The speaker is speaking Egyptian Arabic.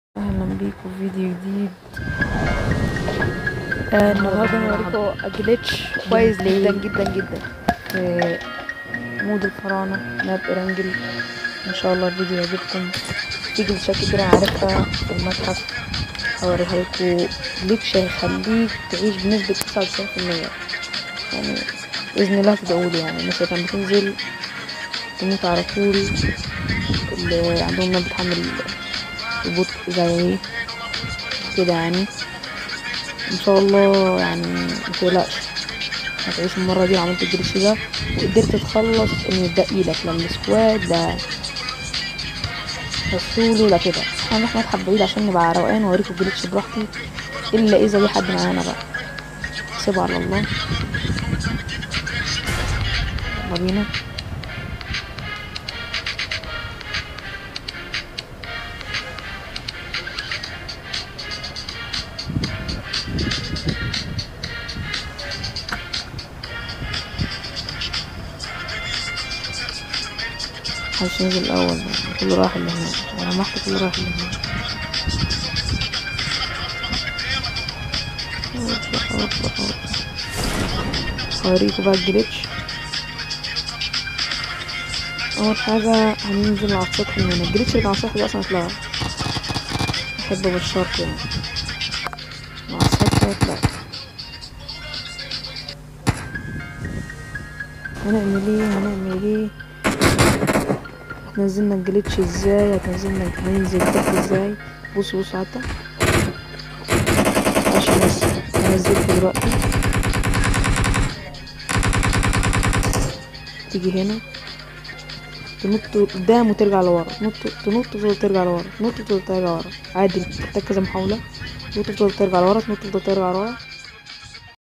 اهلا بيكم في فيديو جديد آه النهارده هوريكم جليتش كويس جدا جدا جدا في مود الفراعنة ماب ارانجل ان شاء الله الفيديو يعجبكم في جلتشات كتير أنا عارفها في المتحف هوريها لكم جليتش هيخليك تعيش بنسبة تسعة وتسعين في المية يعني بإذن الله تدعولي يعني الناس اللي كانت بتنزل تموت على طول اللي عندهم ناس بتحمل ببطء زي كده يعني ان شاء الله يعني متقلقش هتعيش المرة دي عملت الجريش ده وقدرت تخلص ان يتبقي لك لا السكواد لا السولو لا كده احنا احنا نتحب بعيد عشان نبقى روقان واوريكم الجليتش براحتي الا اذا جه حد معانا بقى سيبوا على الله يلا بينا محدش نزل الأول بقى. كله راح اللي هناك أنا محت كله راح اللي هناك هوبا هوبا هوبا. هوريكوا بقى الجليتش أول حاجة هننزل على السطح من هنا الجليتش اللي على السطح ده أصلا اتلغى أحبه بالشرط يعني مع السطح اتلغى هنعمل ايه هنعمل ايه هتنزلنا الجليتش ازاي هتنزلنا هننزل تحت ازاي بص بص حتى عشان بس هنزلت دلوقتي تيجي هنا تنط قدام وترجع لورا تنط تنط تفضل ترجع لورا تنط تفضل ترجع لورا عادي تحتاج كذا محاولة تنط تفضل ترجع لورا تنط تفضل ترجع لورا